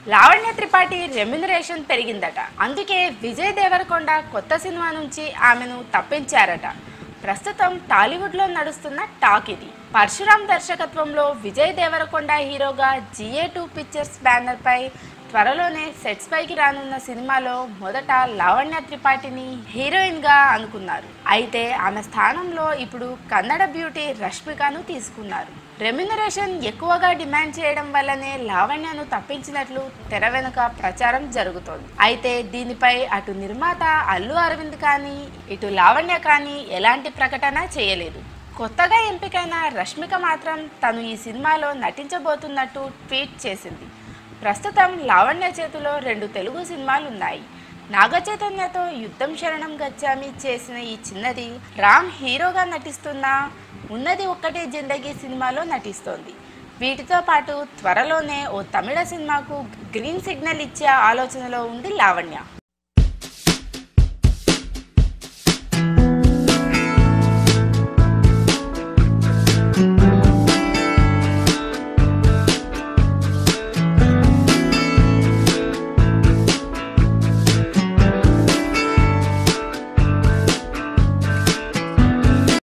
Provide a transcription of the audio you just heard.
Lavanya Tripathi remuneration పెరిగిందట అందుకే విజయ్ దేవరకొండ కొత్త cinema నుంచి ఆమెను తప్పించారట ప్రస్తుతం టాలీవుడ్లో నడుస్తున్న టాక్ ఇది పరశురామ్ దర్శకత్వంలో విజయ్ దేవరకొండ హీరోగా జిఏ టూ పిక్చర్స్ బ్యానర్పై త్వరలోనే సెట్స్ పైకి రానున్న సినిమాలో మొదట లావణ్య త్రిపాఠిని హీరోయిన్ గా అనుకున్నారు అయితే ఆమె స్థానంలో ఇప్పుడు కన్నడ బ్యూటీ రష్మికను తీసుకున్నారు రెమ్యునరేషన్ ఎక్కువగా డిమాండ్ చేయడం వల్లనే లావణ్యను తప్పించినట్లు తెర వెనుక ప్రచారం జరుగుతోంది అయితే దీనిపై అటు నిర్మాత అల్లు అరవింద్ కానీ ఇటు లావణ్య కానీ ఎలాంటి ప్రకటన చేయలేదు కొత్తగా ఎంపికైన రష్మిక మాత్రం తను ఈ సినిమాలో నటించబోతున్నట్టు ట్వీట్ చేసింది ప్రస్తుతం లావణ్య చేతిలో రెండు తెలుగు సినిమాలు ఉన్నాయి నాగ చైతన్యతో యుద్ధం శరణం గచ్చామి చేసిన ఈ చిన్నది రామ్ హీరోగా నటిస్తున్న ఉన్నది ఒక్కటే జిందగీ సినిమాలో నటిస్తోంది వీటితో పాటు త్వరలోనే ఓ తమిళ సినిమాకు గ్రీన్ సిగ్నల్ ఇచ్చే ఆలోచనలో ఉంది లావణ్య